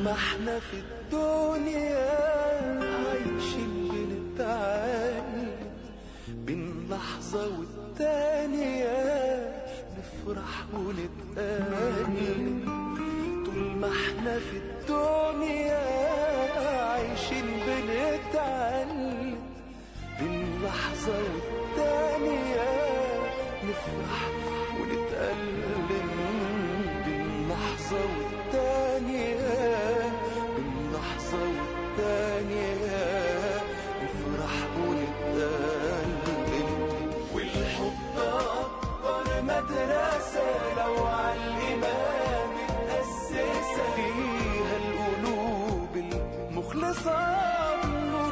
ما احنا في الدنيا عايشين بنتعلم بين لحظة والتانية نفرح ونتألم طول ما احنا في الدنيا عايشين بنتعلم بين لحظة والتانية نفرح ونتألم بين لحظة والتانية بين لحظة والتانية نفرح ونتألم والحب أكبر مدرسة لو على الإيمان متأسسة فيها القلوب المخلصة بالنور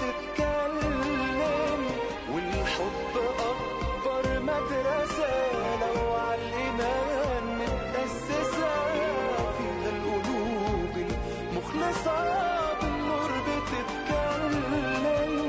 بتتكلم والحب أكبر مدرسة لو على الإيمان متأسسة فيها القلوب المخلصة بالنور بتتكلم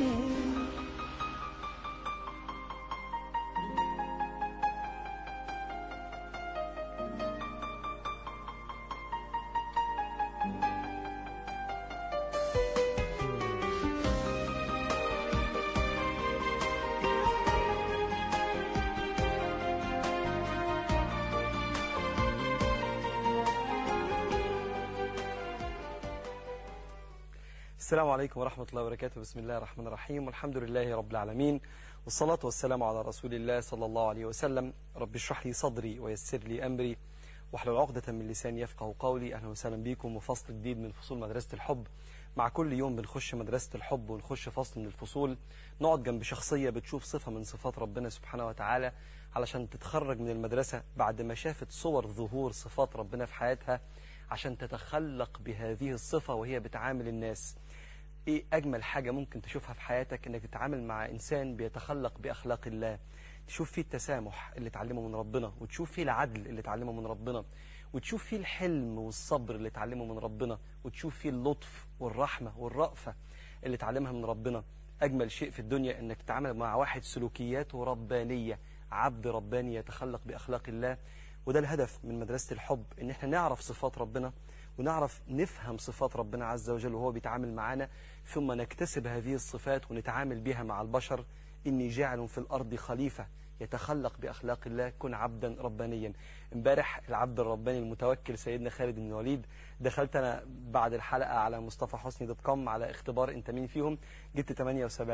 السلام عليكم ورحمة الله وبركاته بسم الله الرحمن الرحيم والحمد لله رب العالمين والصلاة والسلام على رسول الله صلى الله عليه وسلم رب اشرح لي صدري ويسر لي أمري واحلل عقدة من لساني يفقه قولي أهلا وسهلا بكم وفصل جديد من فصول مدرسة الحب مع كل يوم بنخش مدرسة الحب ونخش فصل من الفصول نقعد جنب شخصية بتشوف صفة من صفات ربنا سبحانه وتعالى علشان تتخرج من المدرسة بعد ما شافت صور ظهور صفات ربنا في حياتها عشان تتخلق بهذه الصفة وهي بتعامل الناس ايه اجمل حاجة ممكن تشوفها في حياتك انك تتعامل مع انسان بيتخلق باخلاق الله تشوف فيه التسامح اللي اتعلمه من ربنا وتشوف فيه العدل اللي اتعلمه من ربنا وتشوف فيه الحلم والصبر اللي اتعلمه من ربنا وتشوف فيه اللطف والرحمة والرأفة اللي اتعلمها من ربنا اجمل شيء في الدنيا انك تتعامل مع واحد سلوكياته ربانية عبد رباني يتخلق باخلاق الله وده الهدف من مدرسة الحب ان احنا نعرف صفات ربنا ونعرف نفهم صفات ربنا عز وجل وهو بيتعامل معنا ثم نكتسب هذه الصفات ونتعامل بها مع البشر إني جاعل في الأرض خليفة يتخلق بأخلاق الله كن عبدا ربانيا امبارح العبد الرباني المتوكل سيدنا خالد بن الوليد دخلت أنا بعد الحلقة على مصطفى حسني دوت كوم على اختبار انت مين فيهم جبت 78%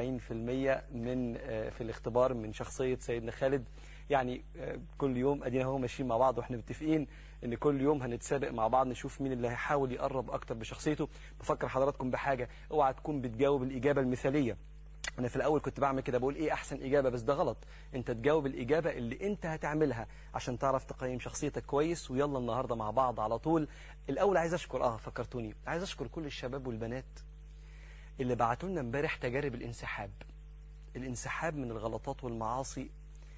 من في الاختبار من شخصية سيدنا خالد يعني كل يوم ادينا هو ماشيين مع بعض واحنا متفقين ان كل يوم هنتسابق مع بعض نشوف مين اللي هيحاول يقرب اكتر بشخصيته بفكر حضراتكم بحاجة اوعى تكون بتجاوب الاجابة المثالية انا في الاول كنت بعمل كده بقول ايه احسن اجابة بس ده غلط انت تجاوب الاجابة اللي انت هتعملها عشان تعرف تقيم شخصيتك كويس ويلا النهاردة مع بعض على طول الاول عايز اشكر اه فكرتوني عايز اشكر كل الشباب والبنات اللي بعتوا لنا امبارح تجارب الانسحاب الانسحاب من الغلطات والمعاصي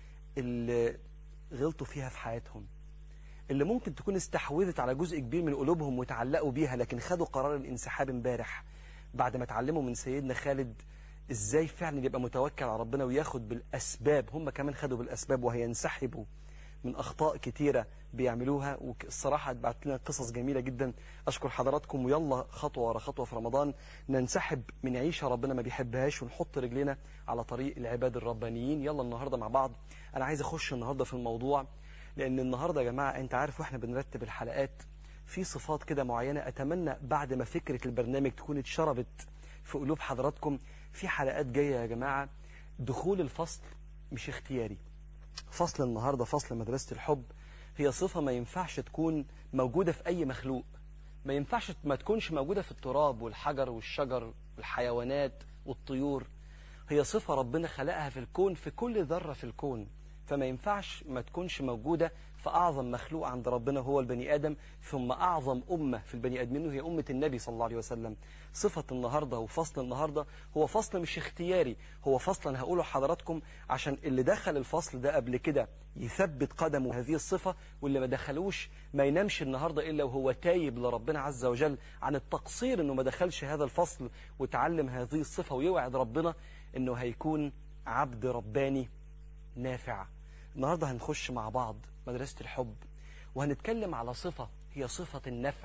اللي غلطوا فيها في حياتهم اللي ممكن تكون استحوذت على جزء كبير من قلوبهم وتعلقوا بيها لكن خدوا قرار الانسحاب امبارح بعد ما اتعلموا من سيدنا خالد ازاي فعلا يبقى متوكل على ربنا وياخد بالاسباب هم كمان خدوا بالاسباب وهينسحبوا من اخطاء كتيرة بيعملوها والصراحة اتبعت لنا قصص جميلة جدا اشكر حضراتكم ويلا خطوة ورا خطوة في رمضان ننسحب من عيشة ربنا ما بيحبهاش ونحط رجلنا على طريق العباد الربانيين يلا النهاردة مع بعض انا عايز اخش النهاردة في الموضوع لان النهاردة يا جماعة انت عارف واحنا بنرتب الحلقات في صفات كده معينة اتمنى بعد ما فكرة البرنامج تكون اتشربت في قلوب حضراتكم في حلقات جاية يا جماعة دخول الفصل مش اختياري فصل النهاردة فصل مدرسة الحب هي صفة ما ينفعش تكون موجودة في أي مخلوق ما ينفعش ما تكونش موجودة في التراب والحجر والشجر والحيوانات والطيور هي صفة ربنا خلقها في الكون في كل ذرة في الكون فما ينفعش ما تكونش موجودة في أعظم مخلوق عند ربنا هو البني آدم ثم أعظم أمة في البني آدمين وهي أمة النبي صلى الله عليه وسلم صفة النهاردة وفصل النهاردة هو فصل مش اختياري هو فصل أنا هقوله لحضراتكم عشان اللي دخل الفصل ده قبل كده يثبت قدمه هذه الصفة واللي ما دخلوش ما ينامش النهاردة إلا وهو تايب لربنا عز وجل عن التقصير أنه ما دخلش هذا الفصل وتعلم هذه الصفة ويوعد ربنا أنه هيكون عبد رباني نافع النهاردة هنخش مع بعض مدرسة الحب وهنتكلم على صفة هي صفة النفع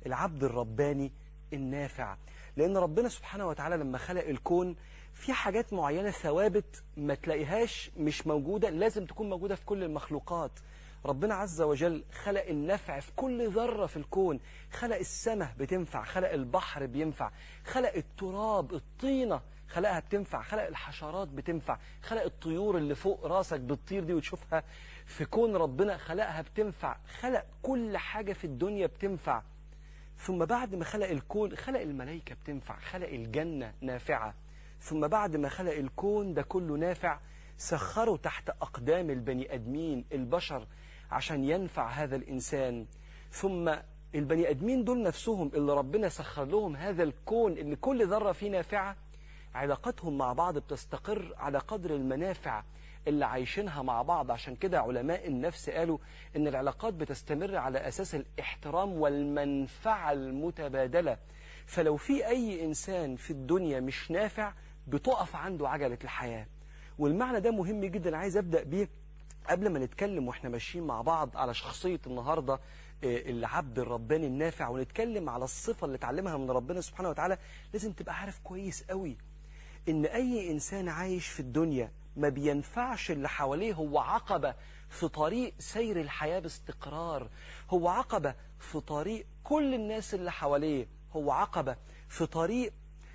العبد الرباني النافع لأن ربنا سبحانه وتعالى لما خلق الكون في حاجات معينة ثوابت ما تلاقيهاش مش موجودة لازم تكون موجودة في كل المخلوقات ربنا عز وجل خلق النفع في كل ذرة في الكون خلق السماء بتنفع خلق البحر بينفع خلق التراب الطينة خلقها بتنفع خلق الحشرات بتنفع خلق الطيور اللي فوق راسك بتطير دي وتشوفها في كون ربنا خلقها بتنفع خلق كل حاجة في الدنيا بتنفع ثم بعد ما خلق الكون خلق الملائكة بتنفع خلق الجنة نافعة ثم بعد ما خلق الكون ده كله نافع سخره تحت أقدام البني أدمين البشر عشان ينفع هذا الإنسان ثم البني أدمين دول نفسهم اللي ربنا سخر لهم هذا الكون اللي كل ذرة فيه نافعة علاقتهم مع بعض بتستقر على قدر المنافع اللي عايشينها مع بعض عشان كده علماء النفس قالوا ان العلاقات بتستمر على اساس الاحترام والمنفعة المتبادلة فلو في اي انسان في الدنيا مش نافع بتقف عنده عجلة الحياة والمعنى ده مهم جدا عايز ابدأ بيه قبل ما نتكلم واحنا ماشيين مع بعض على شخصية النهاردة العبد الرباني النافع ونتكلم على الصفة اللي اتعلمها من ربنا سبحانه وتعالى لازم تبقى عارف كويس قوي ان اي انسان عايش في الدنيا ما بينفعش اللي حواليه هو عقبة في طريق سير الحياة باستقرار هو عقبة في طريق كل الناس اللي حواليه هو عقبة في طريق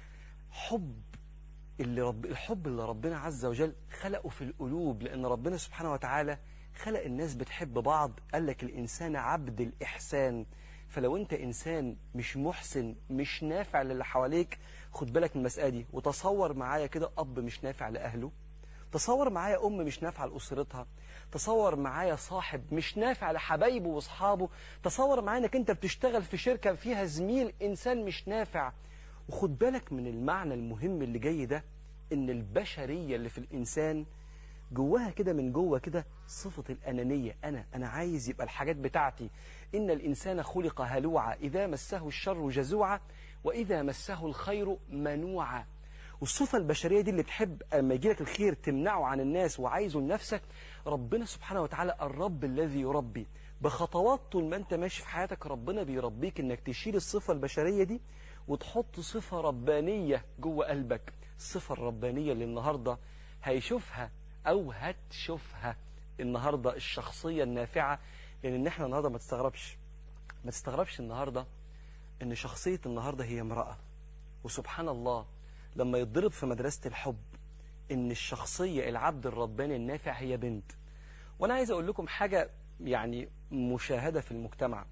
حب اللي رب الحب اللي ربنا عز وجل خلقه في القلوب لأن ربنا سبحانه وتعالى خلق الناس بتحب بعض قال لك الإنسان عبد الإحسان فلو أنت إنسان مش محسن مش نافع للي حواليك خد بالك من المسألة دي وتصور معايا كده أب مش نافع لأهله تصور معايا أم مش نافعة لأسرتها تصور معايا صاحب مش نافع لحبايبه وأصحابه تصور معايا أنك أنت بتشتغل في شركة فيها زميل إنسان مش نافع وخد بالك من المعنى المهم اللي جاي ده إن البشرية اللي في الإنسان جواها كده من جوه كده صفة الأنانية أنا أنا عايز يبقى الحاجات بتاعتي إن الإنسان خلق هلوعا إذا مسه الشر جزوعا وإذا مسه الخير منوعا والصفة البشرية دي اللي بتحب لما يجي لك الخير تمنعه عن الناس وعايزه لنفسك ربنا سبحانه وتعالى الرب الذي يربي بخطوات طول ما انت ماشي في حياتك ربنا بيربيك انك تشيل الصفة البشرية دي وتحط صفة ربانية جوه قلبك الصفة الربانية اللي النهاردة هيشوفها او هتشوفها النهاردة الشخصية النافعة لان ان احنا النهاردة ما تستغربش ما تستغربش النهاردة ان شخصية النهاردة هي امرأة وسبحان الله لما يتضرب في مدرسة الحب ان الشخصية العبد الرباني النافع هي بنت وانا عايز اقول لكم حاجة يعني مشاهدة في المجتمع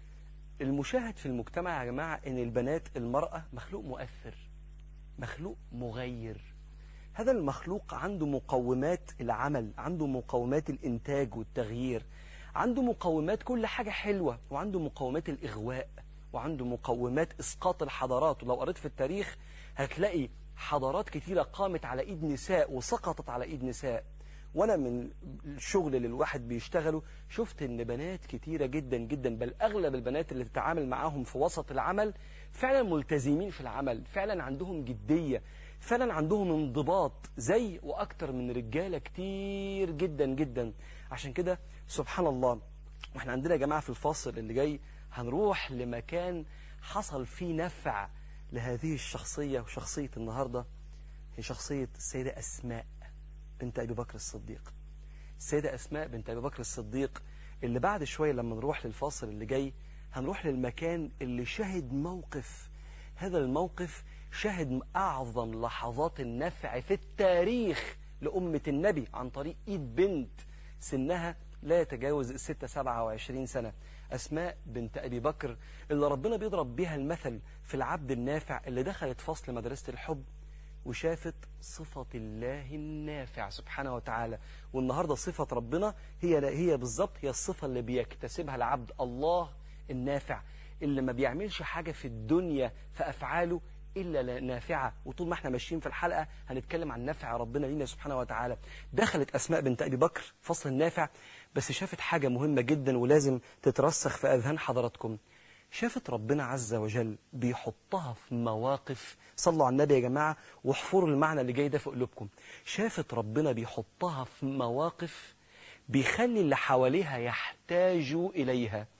المشاهد في المجتمع يا جماعة ان البنات المرأة مخلوق مؤثر مخلوق مغير هذا المخلوق عنده مقومات العمل عنده مقومات الانتاج والتغيير عنده مقومات كل حاجة حلوة وعنده مقومات الإغواء وعنده مقومات إسقاط الحضارات ولو قريت في التاريخ هتلاقي حضارات كتيرة قامت على إيد نساء وسقطت على إيد نساء وأنا من الشغل اللي الواحد بيشتغله شفت إن بنات كتيرة جدا جدا بل أغلب البنات اللي تتعامل معاهم في وسط العمل فعلا ملتزمين في العمل فعلا عندهم جدية فعلا عندهم انضباط زي وأكتر من رجالة كتير جدا جدا عشان كده سبحان الله واحنا عندنا يا جماعة في الفاصل اللي جاي هنروح لمكان حصل فيه نفع لهذه الشخصية وشخصية النهاردة هي شخصية السيدة أسماء بنت أبي بكر الصديق السيدة أسماء بنت أبي بكر الصديق اللي بعد شوية لما نروح للفاصل اللي جاي هنروح للمكان اللي شهد موقف هذا الموقف شهد أعظم لحظات النفع في التاريخ لأمة النبي عن طريق إيد بنت سنها لا يتجاوز الستة سبعة وعشرين سنة أسماء بنت أبي بكر اللي ربنا بيضرب بها المثل في العبد النافع اللي دخلت فصل مدرسة الحب وشافت صفة الله النافع سبحانه وتعالى والنهاردة صفة ربنا هي هي بالظبط هي الصفة اللي بيكتسبها العبد الله النافع اللي ما بيعملش حاجة في الدنيا في أفعاله إلا نافعة وطول ما احنا ماشيين في الحلقة هنتكلم عن نفع ربنا لينا سبحانه وتعالى دخلت أسماء بنت أبي بكر فصل النافع بس شافت حاجة مهمة جدا ولازم تترسخ في أذهان حضراتكم شافت ربنا عز وجل بيحطها في مواقف صلوا على النبي يا جماعة واحفروا المعنى اللي جاي ده في قلوبكم شافت ربنا بيحطها في مواقف بيخلي اللي حواليها يحتاجوا إليها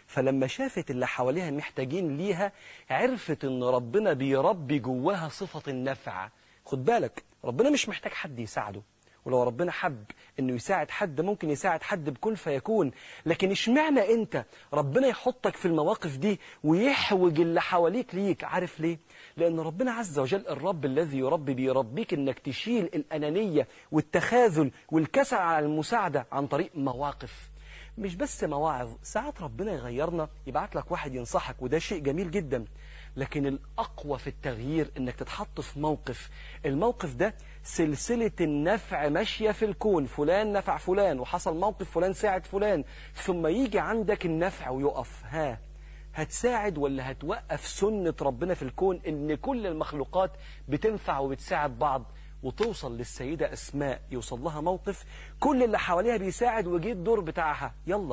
فلما شافت اللي حواليها محتاجين ليها عرفت ان ربنا بيربي جواها صفة النفع خد بالك ربنا مش محتاج حد يساعده ولو ربنا حب انه يساعد حد ممكن يساعد حد بكل فيكون لكن اشمعنى انت ربنا يحطك في المواقف دي ويحوج اللي حواليك ليك عارف ليه لان ربنا عز وجل الرب الذي يربي بيربيك انك تشيل الانانيه والتخاذل والكسل على المساعده عن طريق مواقف مش بس مواعظ ساعات ربنا يغيرنا يبعت لك واحد ينصحك وده شيء جميل جدا لكن الأقوى في التغيير إنك تتحط في موقف الموقف ده سلسلة النفع ماشية في الكون فلان نفع فلان وحصل موقف فلان ساعد فلان ثم يجي عندك النفع ويقف ها هتساعد ولا هتوقف سنة ربنا في الكون إن كل المخلوقات بتنفع وبتساعد بعض وتوصل للسيدة أسماء يوصل لها موقف كل اللي حواليها بيساعد وجه الدور بتاعها يلا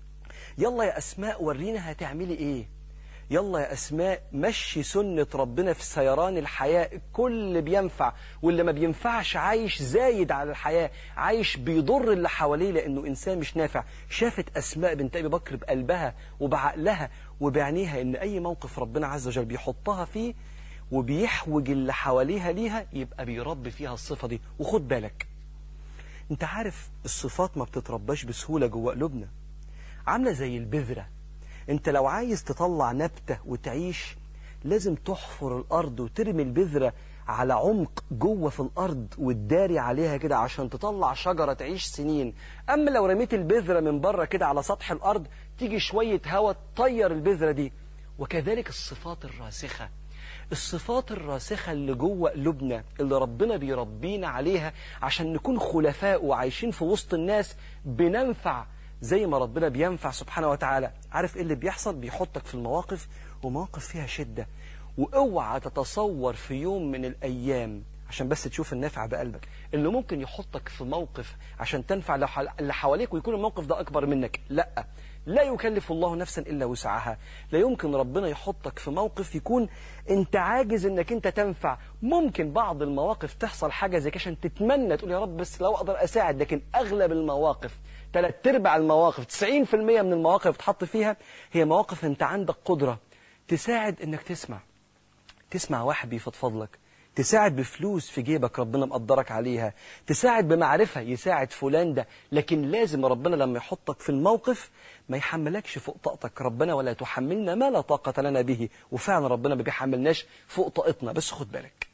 يلا يا أسماء ورينا هتعملي إيه يلا يا أسماء مشي سنة ربنا في سيران الحياة كل بينفع واللي ما بينفعش عايش زايد على الحياة عايش بيضر اللي حواليه لأنه إنسان مش نافع شافت أسماء بنت أبي بكر بقلبها وبعقلها وبعينيها إن أي موقف ربنا عز وجل بيحطها فيه وبيحوج اللي حواليها ليها يبقى بيربي فيها الصفة دي وخد بالك انت عارف الصفات ما بتترباش بسهولة جوه قلوبنا عاملة زي البذرة انت لو عايز تطلع نبتة وتعيش لازم تحفر الأرض وترمي البذرة على عمق جوه في الأرض وتداري عليها كده عشان تطلع شجرة تعيش سنين أما لو رميت البذرة من بره كده على سطح الأرض تيجي شوية هواء تطير البذرة دي وكذلك الصفات الراسخة الصفات الراسخة اللي جوه قلوبنا اللي ربنا بيربينا عليها عشان نكون خلفاء وعايشين في وسط الناس بننفع زي ما ربنا بينفع سبحانه وتعالى عارف ايه اللي بيحصل بيحطك في المواقف ومواقف فيها شدة واوعى تتصور في يوم من الايام عشان بس تشوف النافع بقلبك اللي ممكن يحطك في موقف عشان تنفع اللي حواليك ويكون الموقف ده اكبر منك لا لا يكلف الله نفسا إلا وسعها لا يمكن ربنا يحطك في موقف يكون انت عاجز انك انت تنفع ممكن بعض المواقف تحصل حاجة زي كده عشان تتمنى تقول يا رب بس لو اقدر اساعد لكن اغلب المواقف ثلاث ارباع المواقف 90% من المواقف تحط فيها هي مواقف انت عندك قدرة تساعد انك تسمع تسمع واحد بيفضفض لك تساعد بفلوس في جيبك ربنا مقدرك عليها تساعد بمعرفة يساعد فلان ده لكن لازم ربنا لما يحطك في الموقف ما يحملكش فوق طاقتك ربنا ولا تحملنا ما لا طاقة لنا به وفعلا ربنا ما بيحملناش فوق طاقتنا بس خد بالك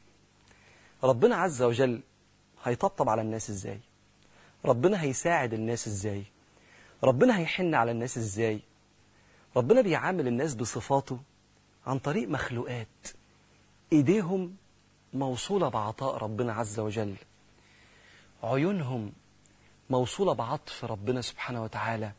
ربنا عز وجل هيطبطب على الناس ازاي ربنا هيساعد الناس ازاي ربنا هيحن على الناس ازاي ربنا بيعامل الناس بصفاته عن طريق مخلوقات ايديهم موصولة بعطاء ربنا عز وجل عيونهم موصولة بعطف ربنا سبحانه وتعالى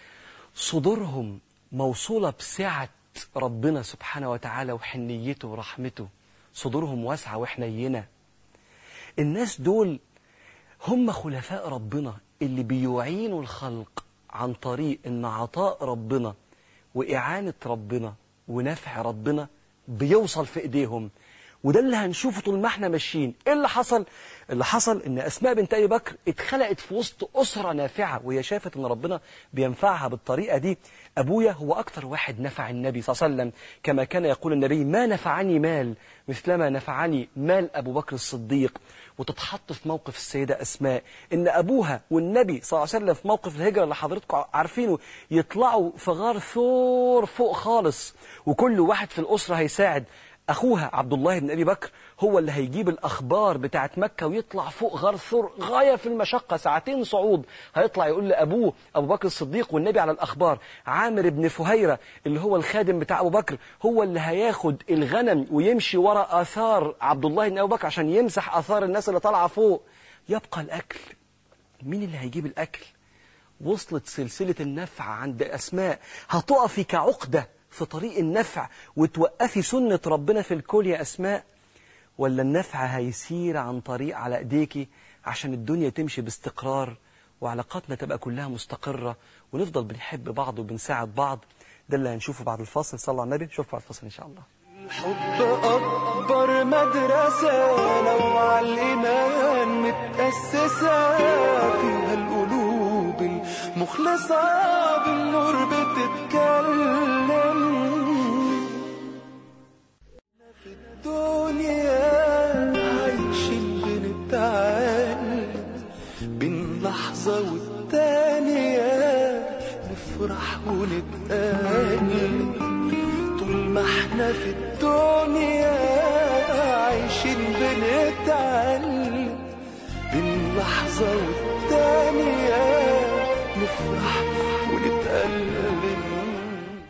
صدورهم موصولة بسعة ربنا سبحانه وتعالى وحنيته ورحمته صدورهم واسعة وحنينة الناس دول هم خلفاء ربنا اللي بيعينوا الخلق عن طريق ان عطاء ربنا وإعانة ربنا ونفع ربنا بيوصل في ايديهم وده اللي هنشوفه طول ما احنا ماشيين ايه اللي حصل اللي حصل ان اسماء بنت ابي بكر اتخلقت في وسط اسره نافعه وهي شافت ان ربنا بينفعها بالطريقه دي ابويا هو اكتر واحد نفع النبي صلى الله عليه وسلم كما كان يقول النبي ما نفعني مال مثلما نفعني مال ابو بكر الصديق وتتحط في موقف السيدة أسماء إن أبوها والنبي صلى الله عليه وسلم في موقف الهجرة اللي حضرتكم عارفينه يطلعوا في غار ثور فوق خالص وكل واحد في الأسرة هيساعد أخوها عبد الله بن أبي بكر هو اللي هيجيب الأخبار بتاعت مكة ويطلع فوق غار ثور غاية في المشقة ساعتين صعود هيطلع يقول لأبوه أبو بكر الصديق والنبي على الأخبار عامر بن فهيرة اللي هو الخادم بتاع أبو بكر هو اللي هياخد الغنم ويمشي وراء آثار عبد الله بن أبي بكر عشان يمسح آثار الناس اللي طالعة فوق يبقى الأكل مين اللي هيجيب الأكل وصلت سلسلة النفع عند أسماء هتقفي كعقدة في طريق النفع وتوقفي سنة ربنا في الكل يا أسماء ولا النفع هيسير عن طريق على ايديكي عشان الدنيا تمشي باستقرار وعلاقاتنا تبقى كلها مستقرة ونفضل بنحب بعض وبنساعد بعض ده اللي هنشوفه بعد الفاصل صلى على النبي نشوفكم بعد الفاصل إن شاء الله الحب أكبر مدرسة لو على الإيمان متأسسة فيها القلوب مخلصة بالنور بتتكلم في الدنيا عايشين بنتعلم بين لحظة والتانية نفرح ونتألم طول ما احنا في الدنيا عايشين بنتعلم بين لحظة والتانية نفرح ونتألم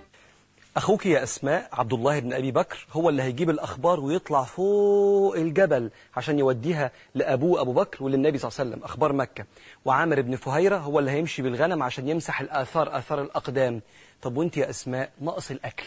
أخوك يا أسماء عبد الله بن أبي بكر هو اللي هيجيب الأخبار ويطلع فوق الجبل عشان يوديها لأبوه أبو بكر وللنبي صلى الله عليه وسلم أخبار مكة وعامر بن فهيرة هو اللي هيمشي بالغنم عشان يمسح الآثار آثار الأقدام طب وانت يا أسماء ناقص الأكل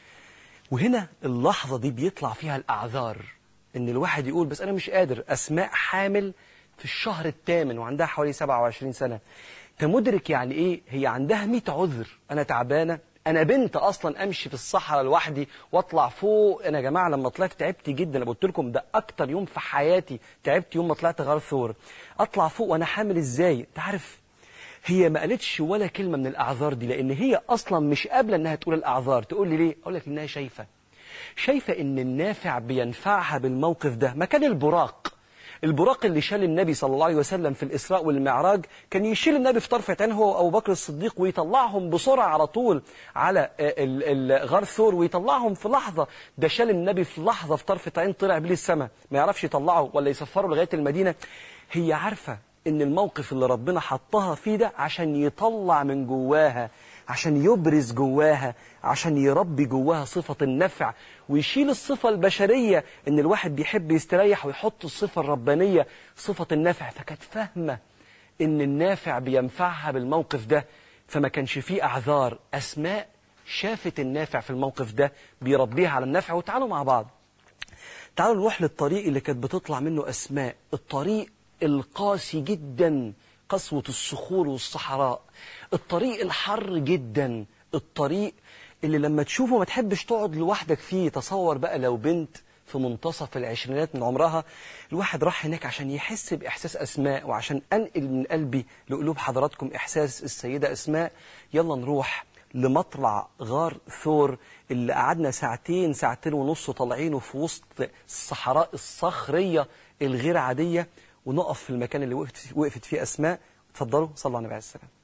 وهنا اللحظة دي بيطلع فيها الأعذار إن الواحد يقول بس أنا مش قادر أسماء حامل في الشهر الثامن وعندها حوالي 27 سنة أنت مدرك يعني إيه هي عندها 100 عذر أنا تعبانة أنا بنت أصلا أمشي في الصحراء لوحدي وأطلع فوق أنا يا جماعة لما طلعت تعبت جدا أنا قلت لكم ده أكتر يوم في حياتي تعبت يوم ما طلعت غار ثور أطلع فوق وأنا حامل إزاي أنت عارف هي ما قالتش ولا كلمة من الأعذار دي لأن هي أصلا مش قابلة إنها تقول الأعذار تقول لي ليه؟ أقول لك إنها شايفة شايفة إن النافع بينفعها بالموقف ده مكان البراق البراق اللي شال النبي صلى الله عليه وسلم في الإسراء والمعراج كان يشيل النبي في طرفة عين هو وأبو بكر الصديق ويطلعهم بسرعة على طول على ال- ال- غار ثور ويطلعهم في لحظة ده شال النبي في لحظة في طرفة عين طلع بيه السماء ما يعرفش يطلعه ولا يسفره لغاية المدينة هي عارفة إن الموقف اللي ربنا حطها فيه ده عشان يطلع من جواها عشان يبرز جواها عشان يربي جواها صفة النفع ويشيل الصفة البشرية إن الواحد بيحب يستريح ويحط الصفة الربانية صفة النفع فكانت فاهمة إن النافع بينفعها بالموقف ده فما كانش فيه أعذار أسماء شافت النافع في الموقف ده بيربيها على النفع وتعالوا مع بعض تعالوا نروح للطريق اللي كانت بتطلع منه أسماء الطريق القاسي جدا قسوة الصخور والصحراء الطريق الحر جدا الطريق اللي لما تشوفه ما تحبش تقعد لوحدك فيه تصور بقى لو بنت في منتصف العشرينات من عمرها الواحد راح هناك عشان يحس بإحساس أسماء وعشان أنقل من قلبي لقلوب حضراتكم إحساس السيدة أسماء يلا نروح لمطلع غار ثور اللي قعدنا ساعتين ساعتين ونص طالعينه في وسط الصحراء الصخرية الغير عادية ونقف في المكان اللي وقفت وقفت فيه أسماء اتفضلوا صلوا على النبي عليه السلام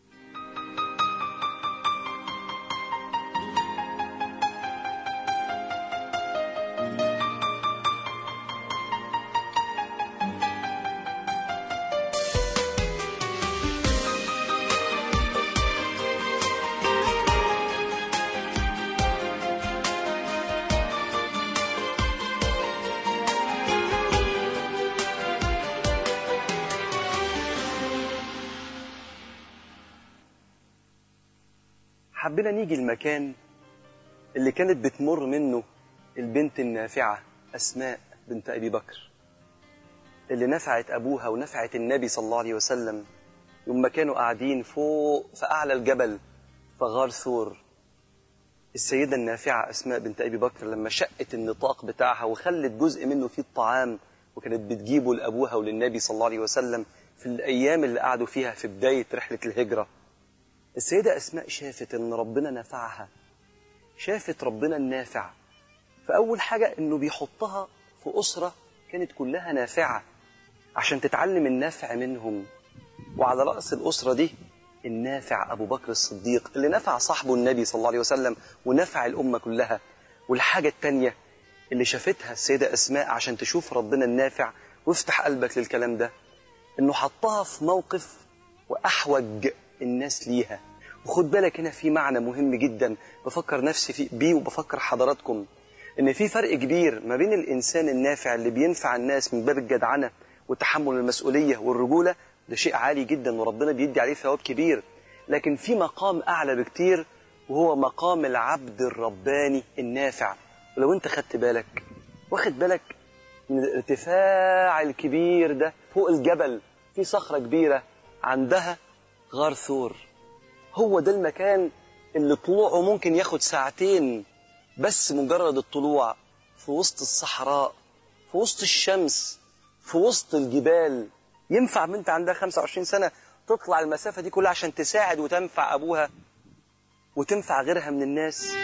حبينا نيجي المكان اللي كانت بتمر منه البنت النافعة أسماء بنت أبي بكر اللي نفعت أبوها ونفعت النبي صلى الله عليه وسلم يوم ما كانوا قاعدين فوق في أعلى الجبل في غار ثور السيدة النافعة أسماء بنت أبي بكر لما شقت النطاق بتاعها وخلت جزء منه فيه الطعام وكانت بتجيبه لأبوها وللنبي صلى الله عليه وسلم في الأيام اللي قعدوا فيها في بداية رحلة الهجرة السيدة أسماء شافت إن ربنا نفعها شافت ربنا النافع فأول حاجة إنه بيحطها في أسرة كانت كلها نافعة عشان تتعلم النافع منهم وعلى رأس الأسرة دي النافع أبو بكر الصديق اللي نفع صاحبه النبي صلى الله عليه وسلم ونفع الأمة كلها والحاجة التانية اللي شافتها السيدة أسماء عشان تشوف ربنا النافع وافتح قلبك للكلام ده إنه حطها في موقف وأحوج الناس ليها وخد بالك هنا في معنى مهم جدا بفكر نفسي فيه بيه وبفكر حضراتكم ان في فرق كبير ما بين الانسان النافع اللي بينفع الناس من باب الجدعنه وتحمل المسؤوليه والرجوله ده شيء عالي جدا وربنا بيدي عليه ثواب كبير لكن في مقام اعلى بكتير وهو مقام العبد الرباني النافع ولو انت خدت بالك واخد بالك من الارتفاع الكبير ده فوق الجبل في صخره كبيره عندها غار ثور هو ده المكان اللي طلوعه ممكن ياخد ساعتين بس مجرد الطلوع في وسط الصحراء في وسط الشمس في وسط الجبال ينفع بنت عندها 25 سنة تطلع المسافة دي كلها عشان تساعد وتنفع أبوها وتنفع غيرها من الناس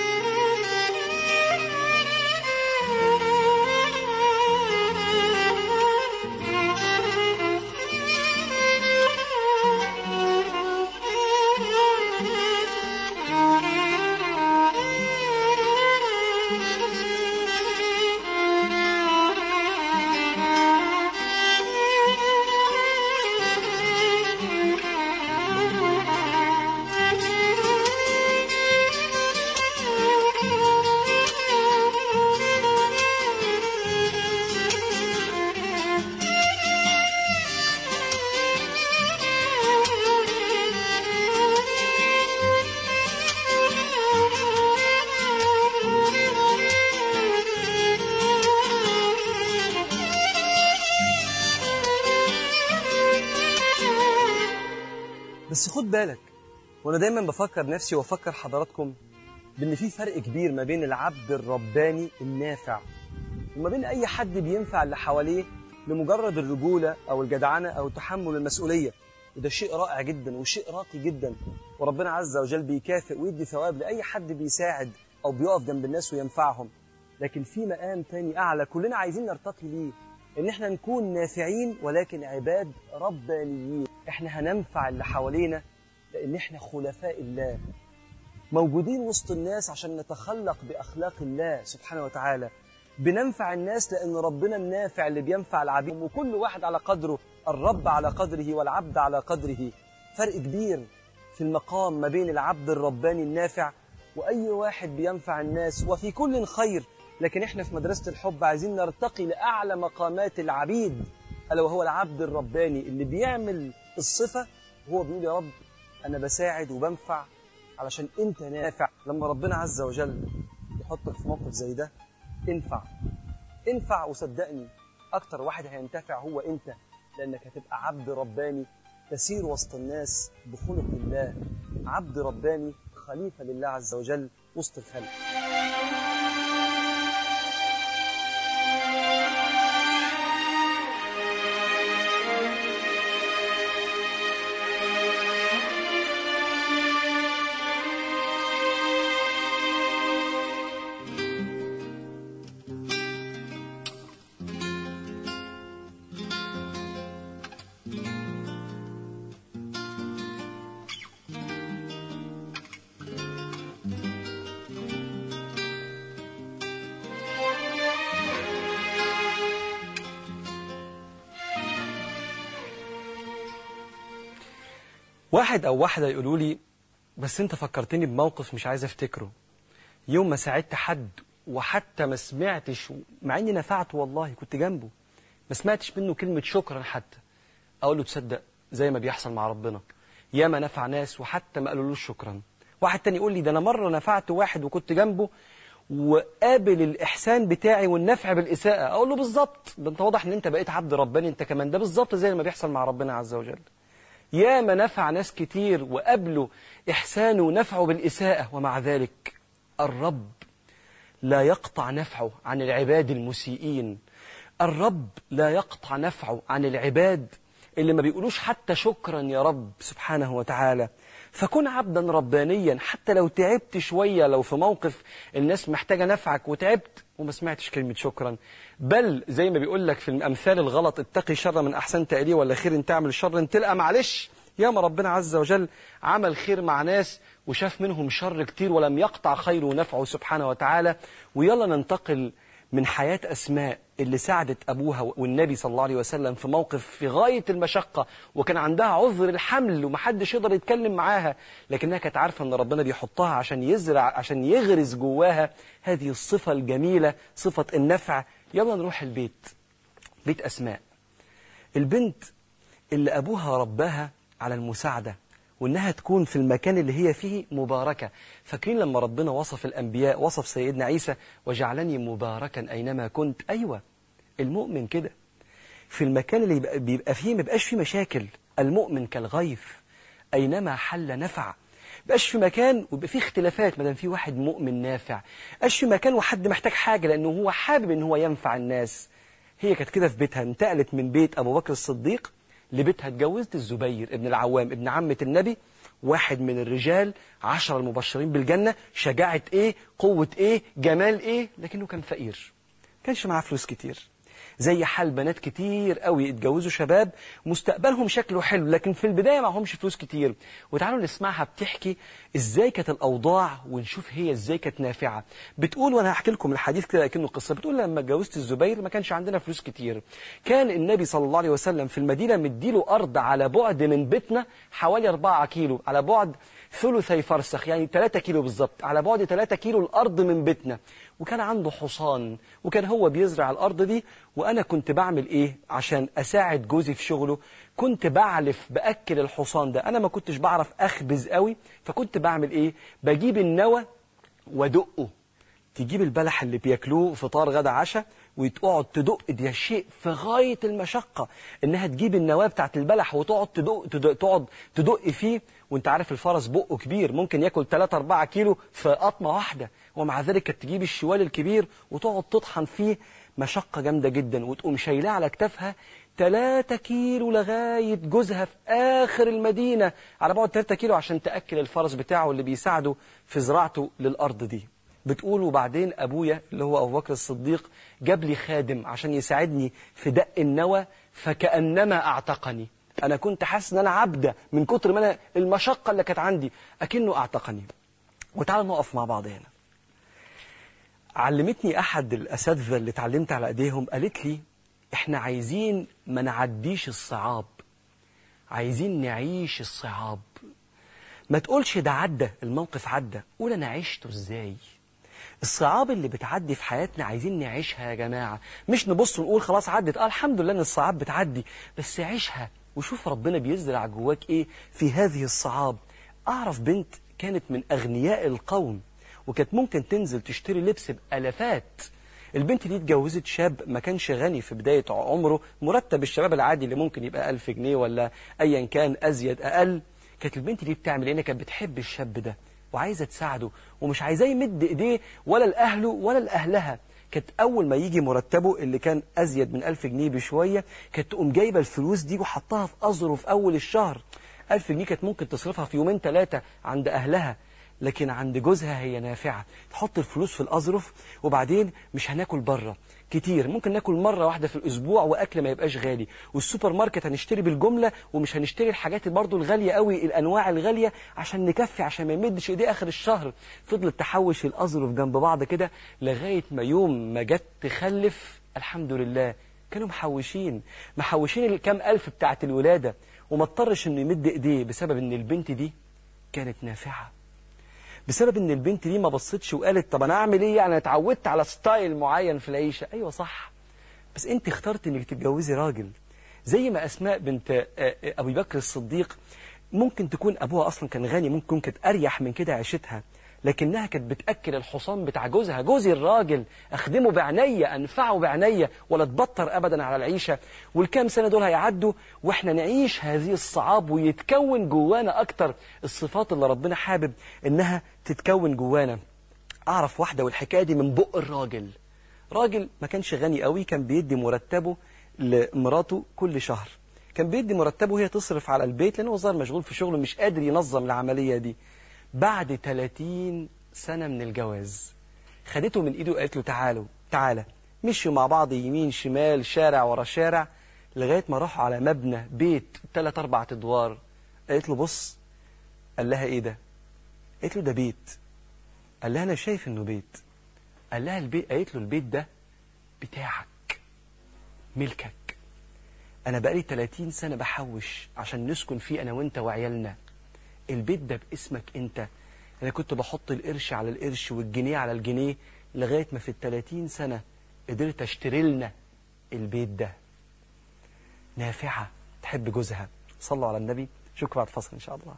بس خد بالك وانا دايما بفكر نفسي وافكر حضراتكم بان في فرق كبير ما بين العبد الرباني النافع وما بين اي حد بينفع اللي حواليه لمجرد الرجوله او الجدعنه او تحمل المسؤوليه وده شيء رائع جدا وشيء راقي جدا وربنا عز وجل بيكافئ ويدي ثواب لاي حد بيساعد او بيقف جنب الناس وينفعهم لكن في مقام تاني اعلى كلنا عايزين نرتقي ليه ان احنا نكون نافعين ولكن عباد ربانيين احنا هننفع اللي حوالينا لان احنا خلفاء الله موجودين وسط الناس عشان نتخلق باخلاق الله سبحانه وتعالى بننفع الناس لان ربنا النافع اللي بينفع العبيد وكل واحد على قدره الرب على قدره والعبد على قدره فرق كبير في المقام ما بين العبد الرباني النافع واي واحد بينفع الناس وفي كل خير لكن احنا في مدرسة الحب عايزين نرتقي لأعلى مقامات العبيد ألا وهو العبد الرباني اللي بيعمل الصفة وهو بيقول يا رب أنا بساعد وبنفع علشان أنت نافع لما ربنا عز وجل يحطك في موقف زي ده انفع انفع وصدقني أكتر واحد هينتفع هو أنت لأنك هتبقى عبد رباني تسير وسط الناس بخلق الله عبد رباني خليفة لله عز وجل وسط الخلق واحد أو واحدة يقولوا لي بس أنت فكرتني بموقف مش عايز أفتكره يوم ما ساعدت حد وحتى ما سمعتش مع إني نفعت والله كنت جنبه ما سمعتش منه كلمة شكرا حتى أقول له تصدق زي ما بيحصل مع ربنا ياما نفع ناس وحتى ما قالولوش شكرا واحد تاني يقول لي ده أنا مرة نفعت واحد وكنت جنبه وقابل الإحسان بتاعي والنفع بالإساءة أقول له بالظبط ده أنت واضح إن أنت بقيت عبد رباني أنت كمان ده بالظبط زي ما بيحصل مع ربنا عز وجل ياما نفع ناس كتير وقابلوا إحسانه ونفعه بالإساءة ومع ذلك الرب لا يقطع نفعه عن العباد المسيئين الرب لا يقطع نفعه عن العباد اللي ما بيقولوش حتى شكرا يا رب سبحانه وتعالى فكن عبدا ربانيا حتى لو تعبت شوية لو في موقف الناس محتاجة نفعك وتعبت وما سمعتش كلمة شكرا بل زي ما بيقول لك في الأمثال الغلط اتقي شر من أحسنت إليه ولا خير إن تعمل شر تلقى معلش يا ما ربنا عز وجل عمل خير مع ناس وشاف منهم شر كتير ولم يقطع خيره ونفعه سبحانه وتعالى ويلا ننتقل من حياة أسماء اللي ساعدت أبوها والنبي صلى الله عليه وسلم في موقف في غاية المشقة وكان عندها عذر الحمل ومحدش يقدر يتكلم معاها لكنها كانت عارفة أن ربنا بيحطها عشان يزرع عشان يغرس جواها هذه الصفة الجميلة صفة النفع يلا نروح البيت بيت أسماء البنت اللي أبوها رباها على المساعدة وإنها تكون في المكان اللي هي فيه مباركة فاكرين لما ربنا وصف الأنبياء وصف سيدنا عيسى وجعلني مباركا أينما كنت أيوة المؤمن كده في المكان اللي يبقى, بيبقى فيه ما بيبقاش فيه مشاكل المؤمن كالغيث أينما حل نفع بقاش في مكان ويبقى فيه اختلافات ما دام في واحد مؤمن نافع بقاش في مكان وحد محتاج حاجة لأنه هو حابب إن هو ينفع الناس هي كانت كده في بيتها انتقلت من بيت أبو بكر الصديق لبيتها اتجوزت الزبير ابن العوام ابن عمة النبي واحد من الرجال عشرة المبشرين بالجنة شجاعة ايه قوة ايه جمال ايه لكنه كان فقير كانش معاه فلوس كتير زي حال بنات كتير قوي اتجوزوا شباب مستقبلهم شكله حلو لكن في البداية معهمش فلوس كتير وتعالوا نسمعها بتحكي ازاي كانت الأوضاع ونشوف هي ازاي كانت نافعة بتقول وانا هحكي لكم الحديث كده لكنه قصة بتقول لما اتجوزت الزبير ما كانش عندنا فلوس كتير كان النبي صلى الله عليه وسلم في المدينة مديله أرض على بعد من بيتنا حوالي 4 كيلو على بعد ثلثي فرسخ يعني 3 كيلو بالظبط على بعد 3 كيلو الأرض من بيتنا وكان عنده حصان وكان هو بيزرع الأرض دي وأنا كنت بعمل إيه عشان أساعد جوزي في شغله كنت بعلف بأكل الحصان ده أنا ما كنتش بعرف أخبز قوي فكنت بعمل إيه بجيب النوى ودقه تجيب البلح اللي بياكلوه فطار غدا عشاء وتقعد تدق دي شيء في غاية المشقة انها تجيب النواة بتاعت البلح وتقعد تدق, تدق تقعد تدق فيه وانت عارف الفرس بقه كبير ممكن ياكل 3 4 كيلو في قطمة واحدة ومع ذلك كانت تجيب الشوال الكبير وتقعد تطحن فيه مشقة جامدة جدا وتقوم شايلاه على كتافها 3 كيلو لغاية جوزها في آخر المدينة على بعد 3 كيلو عشان تأكل الفرس بتاعه اللي بيساعده في زراعته للأرض دي بتقول وبعدين أبويا اللي هو أبو بكر الصديق جاب لي خادم عشان يساعدني في دق النوى فكأنما أعتقني أنا كنت حاسس إن أنا عبدة من كتر ما أنا المشقة اللي كانت عندي أكنه أعتقني وتعالوا نقف مع بعض هنا علمتني أحد الأساتذة اللي اتعلمت على أيديهم قالت لي إحنا عايزين ما نعديش الصعاب عايزين نعيش الصعاب ما تقولش ده عدى الموقف عدى قول أنا عشته إزاي الصعاب اللي بتعدي في حياتنا عايزين نعيشها يا جماعة مش نبص ونقول خلاص عدت آه الحمد لله ان الصعاب بتعدي بس عيشها وشوف ربنا بيزرع جواك ايه في هذه الصعاب اعرف بنت كانت من اغنياء القوم وكانت ممكن تنزل تشتري لبس بألفات البنت دي اتجوزت شاب ما كانش غني في بداية عمره مرتب الشباب العادي اللي ممكن يبقى ألف جنيه ولا أيا كان أزيد أقل كانت البنت دي بتعمل ايه كانت بتحب الشاب ده وعايزة تساعده ومش عايزاه يمد ايديه ولا لأهله ولا لأهلها كانت أول ما يجي مرتبه اللي كان أزيد من ألف جنيه بشوية كانت تقوم جايبة الفلوس دي وحطها في أزره في أول الشهر ألف جنيه كانت ممكن تصرفها في يومين ثلاثة عند أهلها لكن عند جوزها هي نافعة تحط الفلوس في الأظرف وبعدين مش هناكل بره كتير ممكن ناكل مرة واحدة في الأسبوع وأكل ما يبقاش غالي والسوبر ماركت هنشتري بالجملة ومش هنشتري الحاجات برضو الغالية قوي الأنواع الغالية عشان نكفي عشان ما يمدش إيديه آخر الشهر فضلت تحوش الأظرف جنب بعض كده لغاية ما يوم ما جت تخلف الحمد لله كانوا محوشين محوشين الكام ألف بتاعت الولادة وما اضطرش إنه يمد إيديه بسبب إن البنت دي كانت نافعة بسبب ان البنت دي ما بصتش وقالت طب انا اعمل ايه يعني اتعودت على ستايل معين في العيشه ايوه صح بس انت اخترت انك تتجوزي راجل زي ما اسماء بنت ابي بكر الصديق ممكن تكون ابوها اصلا كان غني ممكن كانت اريح من كده عيشتها لكنها كانت بتاكل الحصان بتاع جوزها جوزي الراجل اخدمه بعناية انفعه بعناية ولا تبطر ابدا على العيشه والكام سنه دول هيعدوا واحنا نعيش هذه الصعاب ويتكون جوانا اكتر الصفات اللي ربنا حابب انها تتكون جوانا اعرف واحده والحكايه دي من بق الراجل راجل ما كانش غني قوي كان بيدي مرتبه لمراته كل شهر كان بيدي مرتبه وهي تصرف على البيت لانه ظهر مشغول في شغله مش قادر ينظم العمليه دي بعد 30 سنة من الجواز خدته من ايده وقالت له تعالوا تعالى مشوا مع بعض يمين شمال شارع ورا شارع لغاية ما راحوا على مبنى بيت ثلاث أربع أدوار قالت له بص قال لها إيه ده قالت له ده بيت قال لها أنا شايف إنه بيت قال لها البيت قالت له البيت ده بتاعك ملكك أنا بقالي 30 سنة بحوش عشان نسكن فيه أنا وأنت وعيالنا البيت ده باسمك انت انا كنت بحط القرش على القرش والجنيه على الجنيه لغاية ما في التلاتين سنة قدرت اشتري لنا البيت ده نافعة تحب جوزها صلوا على النبي شكرا بعد فصل ان شاء الله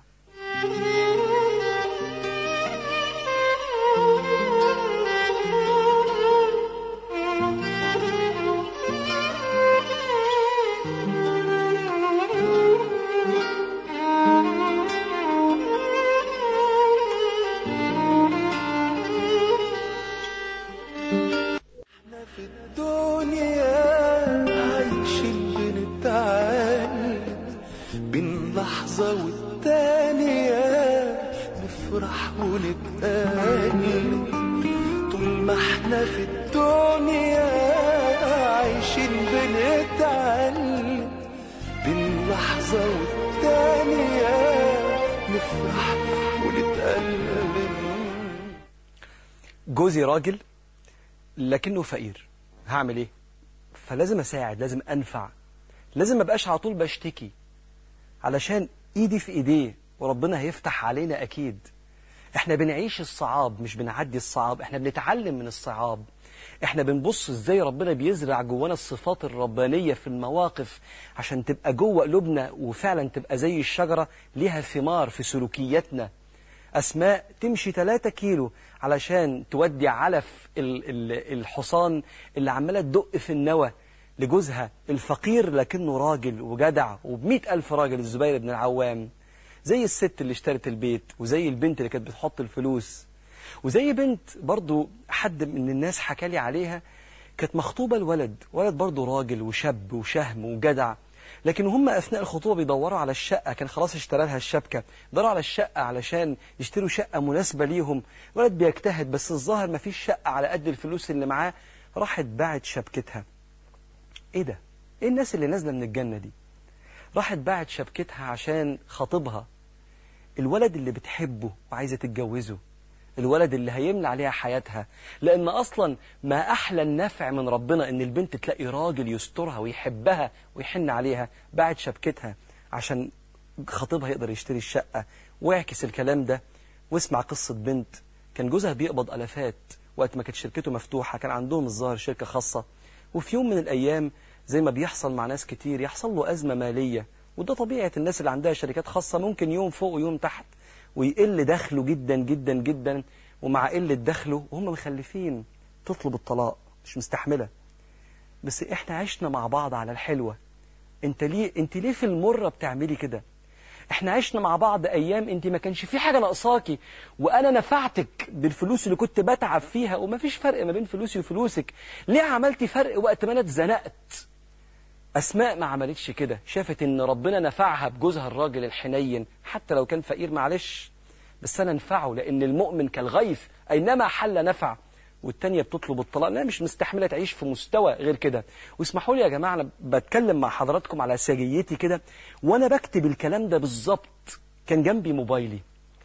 احنا في الدنيا عايشين بنتعلم ونتقلب طول ما احنا في الدنيا عايشين بنتعلم بين لحظة والتانية نفرح ونتألم جوزي راجل لكنه فقير هعمل ايه فلازم اساعد لازم انفع لازم ما ابقاش على طول بشتكي علشان ايدي في ايديه وربنا هيفتح علينا اكيد احنا بنعيش الصعاب مش بنعدي الصعاب احنا بنتعلم من الصعاب احنا بنبص ازاي ربنا بيزرع جوانا الصفات الربانية في المواقف عشان تبقى جوه قلوبنا وفعلا تبقى زي الشجرة ليها ثمار في سلوكياتنا أسماء تمشي 3 كيلو علشان تودي علف ال- ال- الحصان اللي عمالة تدق في النوى لجوزها الفقير لكنه راجل وجدع وبمئة ألف راجل الزبير بن العوام زي الست اللي اشترت البيت وزي البنت اللي كانت بتحط الفلوس وزي بنت برضو حد من الناس حكى لي عليها كانت مخطوبة لولد ولد برضو راجل وشاب وشهم وجدع لكن هم أثناء الخطوبة بيدوروا على الشقة كان خلاص اشترى لها الشبكة دوروا على الشقة علشان يشتروا شقة مناسبة ليهم ولد بيجتهد بس الظاهر ما فيش شقة على قد الفلوس اللي معاه راحت باعت شبكتها ايه ده ايه الناس اللي نازلة من الجنة دي راحت باعت شبكتها عشان خطيبها الولد اللي بتحبه وعايزة تتجوزه الولد اللي هيملى عليها حياتها لأن أصلا ما أحلى النفع من ربنا إن البنت تلاقي راجل يسترها ويحبها ويحن عليها باعت شبكتها عشان خطيبها يقدر يشتري الشقة واعكس الكلام ده واسمع قصة بنت كان جوزها بيقبض ألفات وقت ما كانت شركته مفتوحة كان عندهم الظاهر شركة خاصة وفي يوم من الأيام زي ما بيحصل مع ناس كتير يحصل له أزمة مالية وده طبيعة الناس اللي عندها شركات خاصة ممكن يوم فوق ويوم تحت ويقل دخله جدا جدا جدا ومع قلة دخله وهم مخلفين تطلب الطلاق مش مستحملة بس احنا عشنا مع بعض على الحلوة انت ليه انت ليه في المرة بتعملي كده احنا عشنا مع بعض ايام انت ما كانش في حاجة ناقصاكي وانا نفعتك بالفلوس اللي كنت بتعب فيها وما فيش فرق ما بين فلوسي وفلوسك ليه عملتي فرق وقت ما انا اتزنقت أسماء ما عملتش كده شافت إن ربنا نفعها بجوزها الراجل الحنين حتى لو كان فقير معلش بس أنا نفعه لأن المؤمن كالغيث أينما حل نفع والتانية بتطلب الطلاق لا مش مستحملة تعيش في مستوى غير كده واسمحوا لي يا جماعة أنا بتكلم مع حضراتكم على سجيتي كده وأنا بكتب الكلام ده بالظبط كان جنبي موبايلي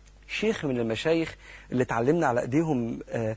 شيخ من المشايخ اللي اتعلمنا على ايديهم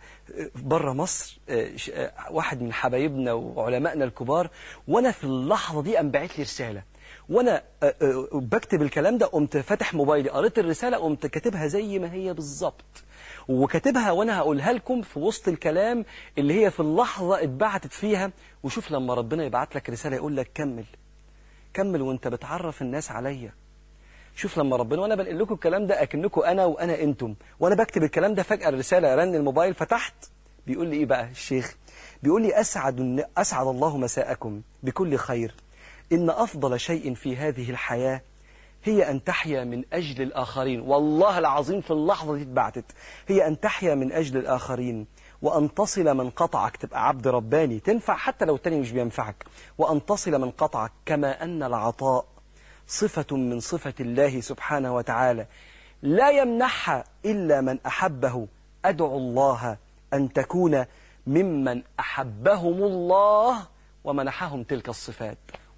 بره مصر آه، ش- آه، واحد من حبايبنا وعلمائنا الكبار وانا في اللحظه دي قام باعت لي رساله وانا آه، آه، بكتب الكلام ده قمت فاتح موبايلي قريت الرساله قمت كاتبها زي ما هي بالظبط وكاتبها وانا هقولها لكم في وسط الكلام اللي هي في اللحظه اتبعتت فيها وشوف لما ربنا يبعت لك رساله يقول لك كمل كمل وانت بتعرف الناس عليا شوف لما ربنا وانا بنقل لكم الكلام ده اكنكم انا وانا انتم وانا بكتب الكلام ده فجاه الرساله رن الموبايل فتحت بيقول لي ايه بقى الشيخ بيقول لي اسعد الن- اسعد الله مساءكم بكل خير ان افضل شيء في هذه الحياه هي أن تحيا من أجل الآخرين والله العظيم في اللحظة دي اتبعتت هي أن تحيا من أجل الآخرين وأن تصل من قطعك تبقى عبد رباني تنفع حتى لو التاني مش بينفعك وأن تصل من قطعك كما أن العطاء صفة من صفة الله سبحانه وتعالى لا يمنحها إلا من أحبه أدعو الله أن تكون ممن أحبهم الله ومنحهم تلك الصفات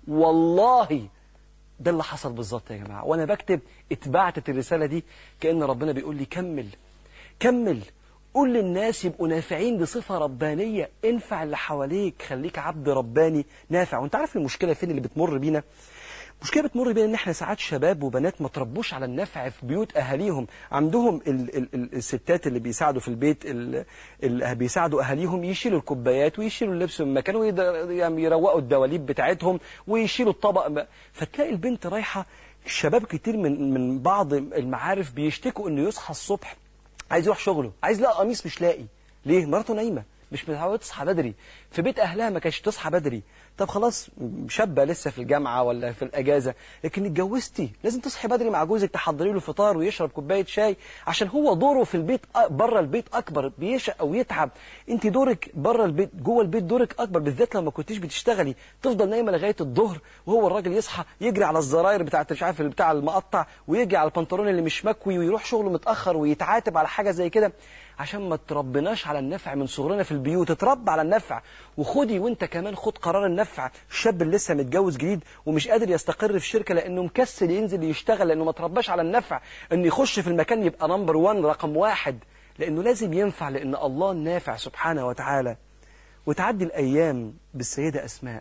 والله ده اللي حصل بالظبط يا جماعة وأنا بكتب اتبعتت الرسالة دي كأن ربنا بيقول لي كمل كمل قول للناس يبقوا نافعين بصفة ربانية انفع اللي حواليك خليك عبد رباني نافع وانت عارف المشكلة فين اللي بتمر بينا مشكلة بتمر بينا ان احنا ساعات شباب وبنات ما تربوش على النفع في بيوت اهاليهم عندهم ال ال ال الستات اللي بيساعدوا في البيت اللي بيساعدوا اهاليهم يشيلوا الكوبايات ويشيلوا اللبس من مكانه ويروقوا الدواليب بتاعتهم ويشيلوا الطبق م- فتلاقي البنت رايحة الشباب كتير من من بعض المعارف بيشتكوا انه يصحى الصبح عايز يروح شغله عايز يلاقي قميص مش لاقي ليه مراته نايمه مش متعوده تصحى بدري في بيت اهلها ما كانتش تصحى بدري طب خلاص شابه لسه في الجامعه ولا في الاجازه لكن اتجوزتي لازم تصحي بدري مع جوزك تحضري له فطار ويشرب كوبايه شاي عشان هو دوره في البيت بره البيت اكبر بيشق او يتعب انت دورك بره البيت جوه البيت دورك اكبر بالذات لو ما كنتيش بتشتغلي تفضل نايمه لغايه الظهر وهو الراجل يصحى يجري على الزراير بتاعه مش عارف بتاع المقطع ويجي على البنطلون اللي مش مكوي ويروح شغله متاخر ويتعاتب على حاجه زي كده عشان ما تربناش على النفع من صغرنا في البيوت اتربى على النفع وخدي وانت كمان خد قرار النفع الشاب اللي لسه متجوز جديد ومش قادر يستقر في شركه لانه مكسل ينزل يشتغل لانه ما ترباش على النفع انه يخش في المكان يبقى نمبر 1 رقم واحد لانه لازم ينفع لان الله النافع سبحانه وتعالى وتعدي الايام بالسيده اسماء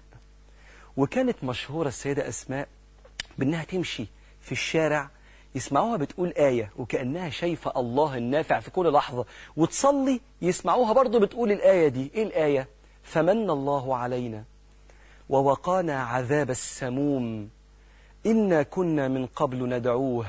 وكانت مشهوره السيده اسماء بانها تمشي في الشارع يسمعوها بتقول آية وكأنها شايفة الله النافع في كل لحظة وتصلي يسمعوها برضو بتقول الآية دي إيه الآية فمن الله علينا ووقانا عذاب السموم إنا كنا من قبل ندعوه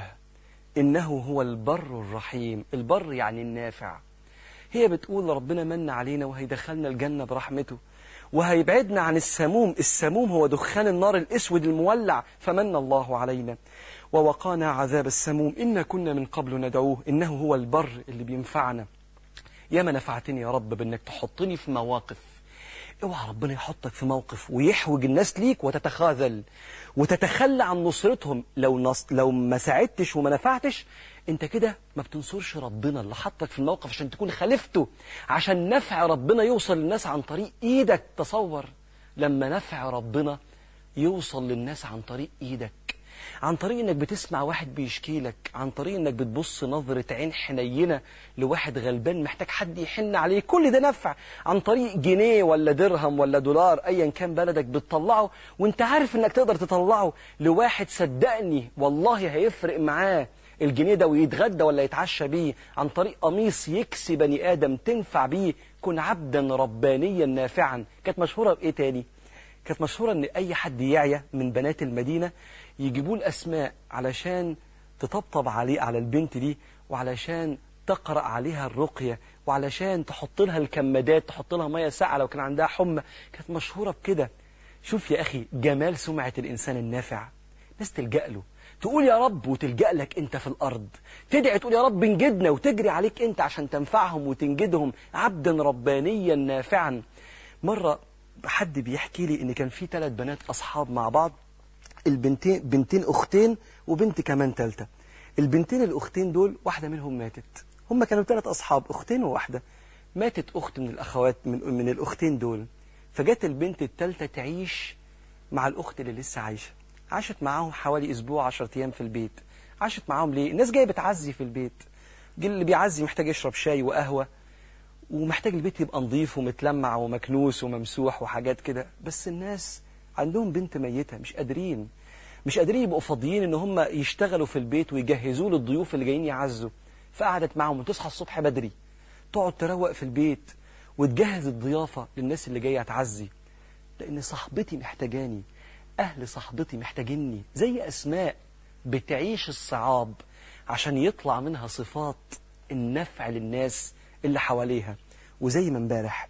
إنه هو البر الرحيم البر يعني النافع هي بتقول ربنا من علينا وهيدخلنا الجنة برحمته وهيبعدنا عن السموم السموم هو دخان النار الأسود المولع فمن الله علينا ووقانا عذاب السموم إنا كنا من قبل ندعوه إنه هو البر اللي بينفعنا يا ما نفعتني يا رب بأنك تحطني في مواقف اوعى ربنا يحطك في موقف ويحوج الناس ليك وتتخاذل وتتخلى عن نصرتهم لو نص لو ما ساعدتش وما نفعتش انت كده ما بتنصرش ربنا اللي حطك في الموقف عشان تكون خليفته عشان نفع ربنا يوصل للناس عن طريق ايدك تصور لما نفع ربنا يوصل للناس عن طريق ايدك عن طريق انك بتسمع واحد بيشكي لك عن طريق انك بتبص نظرة عين حنينة لواحد غلبان محتاج حد يحن عليه كل ده نفع عن طريق جنيه ولا درهم ولا دولار ايا كان بلدك بتطلعه وانت عارف انك تقدر تطلعه لواحد صدقني والله هيفرق معاه الجنيه ده ويتغدى ولا يتعشى بيه عن طريق قميص يكسي بني ادم تنفع بيه كن عبدا ربانيا نافعا كانت مشهورة بايه تاني كانت مشهورة ان اي حد يعيا من بنات المدينة يجيبوا الأسماء علشان تطبطب عليه على البنت دي وعلشان تقرأ عليها الرقية وعلشان تحط لها الكمادات تحط لها مية ساقعة لو كان عندها حمى كانت مشهورة بكده شوف يا أخي جمال سمعة الإنسان النافع ناس تلجأ له تقول يا رب وتلجأ لك أنت في الأرض تدعي تقول يا رب انجدنا وتجري عليك أنت عشان تنفعهم وتنجدهم عبدا ربانيا نافعا مرة حد بيحكي لي إن كان في ثلاث بنات أصحاب مع بعض البنتين بنتين اختين وبنت كمان ثالثه البنتين الاختين دول واحده منهم ماتت هم كانوا ثلاث اصحاب اختين وواحده ماتت اخت من الاخوات من من الاختين دول فجت البنت الثالثه تعيش مع الاخت اللي لسه عايشه عاشت معاهم حوالي اسبوع 10 ايام في البيت عاشت معاهم ليه الناس جايه بتعزي في البيت اللي بيعزي محتاج يشرب شاي وقهوه ومحتاج البيت يبقى نظيف ومتلمع ومكنوس وممسوح وحاجات كده بس الناس عندهم بنت ميتة مش قادرين مش قادرين يبقوا فاضيين ان هم يشتغلوا في البيت ويجهزوا للضيوف اللي جايين يعزوا فقعدت معاهم وتصحى الصبح بدري تقعد تروق في البيت وتجهز الضيافة للناس اللي جاية تعزي لان صاحبتي محتاجاني اهل صاحبتي محتاجيني زي اسماء بتعيش الصعاب عشان يطلع منها صفات النفع للناس اللي حواليها وزي ما امبارح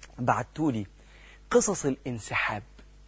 بعتولي قصص الانسحاب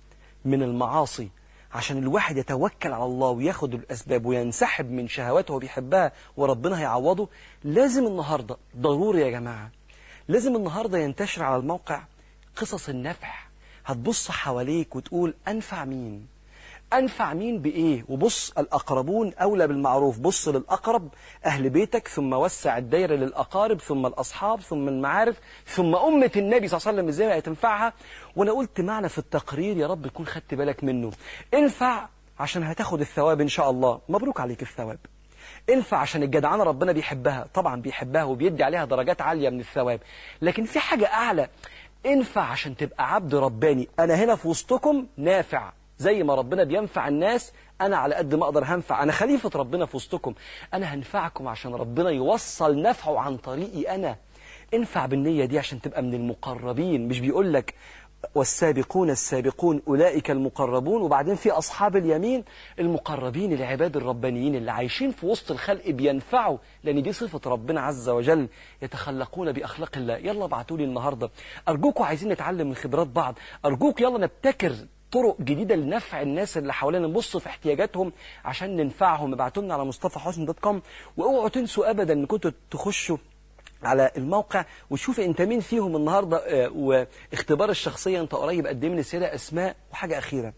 من المعاصي عشان الواحد يتوكل على الله وياخد الأسباب وينسحب من شهواته وبيحبها وربنا هيعوضه لازم النهاردة ضروري يا جماعة لازم النهاردة ينتشر على الموقع قصص النفع هتبص حواليك وتقول أنفع مين أنفع مين بإيه وبص الأقربون أولى بالمعروف بص للأقرب أهل بيتك ثم وسع الدايرة للأقارب ثم الأصحاب ثم المعارف ثم أمة النبي صلى الله عليه وسلم إزاي هتنفعها وأنا قلت معنى في التقرير يا رب تكون خدت بالك منه انفع عشان هتاخد الثواب إن شاء الله مبروك عليك الثواب انفع عشان الجدعانة ربنا بيحبها طبعا بيحبها وبيدي عليها درجات عالية من الثواب لكن في حاجة أعلى انفع عشان تبقى عبد رباني أنا هنا في وسطكم نافع زي ما ربنا بينفع الناس أنا على قد ما أقدر هنفع أنا خليفة ربنا في وسطكم أنا هنفعكم عشان ربنا يوصل نفعه عن طريقي أنا انفع بالنية دي عشان تبقى من المقربين مش بيقول لك والسابقون السابقون أولئك المقربون وبعدين في أصحاب اليمين المقربين العباد الربانيين اللي عايشين في وسط الخلق بينفعوا لأن دي صفة ربنا عز وجل يتخلقون بأخلاق الله يلا ابعتوا لي النهاردة أرجوكوا عايزين نتعلم من خبرات بعض أرجوك يلا نبتكر طرق جديدة لنفع الناس اللي حوالينا نبص في احتياجاتهم عشان ننفعهم ابعتوا لنا على مصطفى حسن دوت كوم واوعوا تنسوا ابدا ان كنتوا تخشوا على الموقع وتشوف انت مين فيهم النهارده آه، واختبار الشخصيه انت قريب قد ايه من السيده اسماء وحاجه اخيره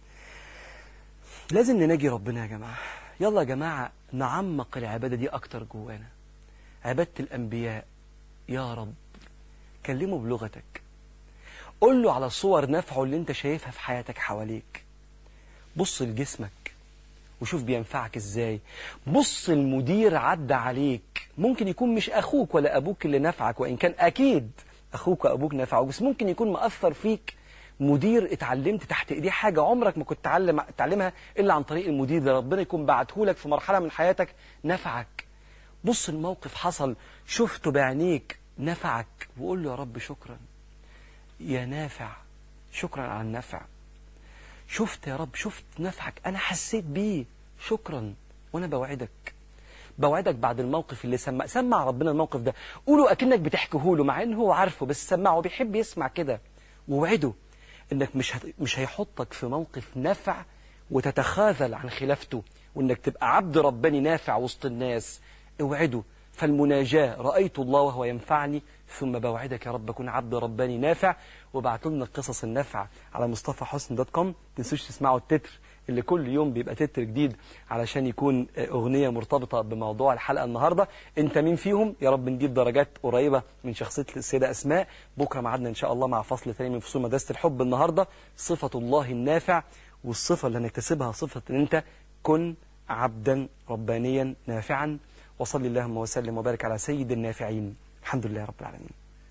لازم نناجي ربنا يا جماعه يلا يا جماعه نعمق العباده دي اكتر جوانا عباده الانبياء يا رب كلمه بلغتك قول له على صور نفعه اللي انت شايفها في حياتك حواليك بص لجسمك وشوف بينفعك ازاي بص المدير عدى عليك ممكن يكون مش اخوك ولا ابوك اللي نفعك وان كان اكيد اخوك وابوك نفعوك بس ممكن يكون مأثر فيك مدير اتعلمت تحت ايديه حاجه عمرك ما كنت تعلم تعلمها الا عن طريق المدير ده ربنا يكون بعته لك في مرحله من حياتك نفعك بص الموقف حصل شفته بعينيك نفعك وقول له يا رب شكرا يا نافع شكرا على النفع شفت يا رب شفت نفعك أنا حسيت بيه شكرا وأنا بوعدك بوعدك بعد الموقف اللي سمع سمع ربنا الموقف ده قوله أكنك بتحكيه له مع إنه هو عارفه بس سمعه بيحب يسمع كده ووعده إنك مش هت... مش هيحطك في موقف نفع وتتخاذل عن خلافته وإنك تبقى عبد رباني نافع وسط الناس اوعده فالمناجاة رأيت الله وهو ينفعني ثم بوعدك يا رب أكون عبد رباني نافع وبعتوا لنا قصص النفع على مصطفى حسن دوت كوم تنسوش تسمعوا التتر اللي كل يوم بيبقى تتر جديد علشان يكون أغنية مرتبطة بموضوع الحلقة النهاردة انت مين فيهم يا رب نجيب درجات قريبة من شخصية السيدة أسماء بكرة معادنا إن شاء الله مع فصل ثاني من فصول مدرسة الحب النهاردة صفة الله النافع والصفة اللي هنكتسبها صفة ان انت كن عبدا ربانيا نافعا وصل اللهم وسلم وبارك على سيد النافعين الحمد لله رب العالمين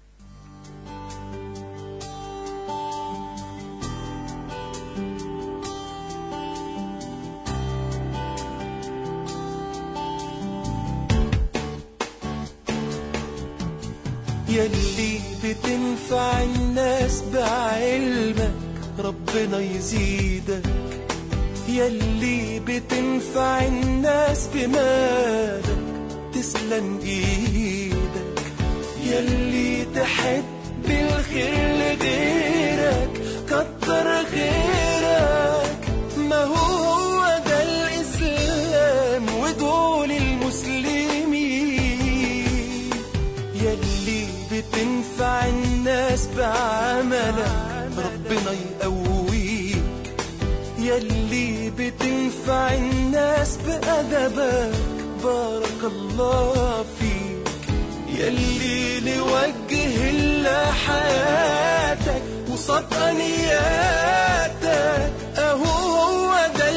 يلي بتنفع الناس بعلمك ربنا يزيدك يلي بتنفع الناس بمالك تسلم ايدك يلي تحب الخير لغيرك كتر خيرك ما هو ده الاسلام ودول المسلمين يلي بتنفع الناس بعملك ربنا يقويك يلي بتنفع الناس بأدبك بارك الله فيك يلي لوجه الله حياتك وصدق نياتك اهو هو ده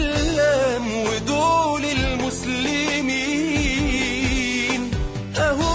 الاسلام ودول المسلمين اهو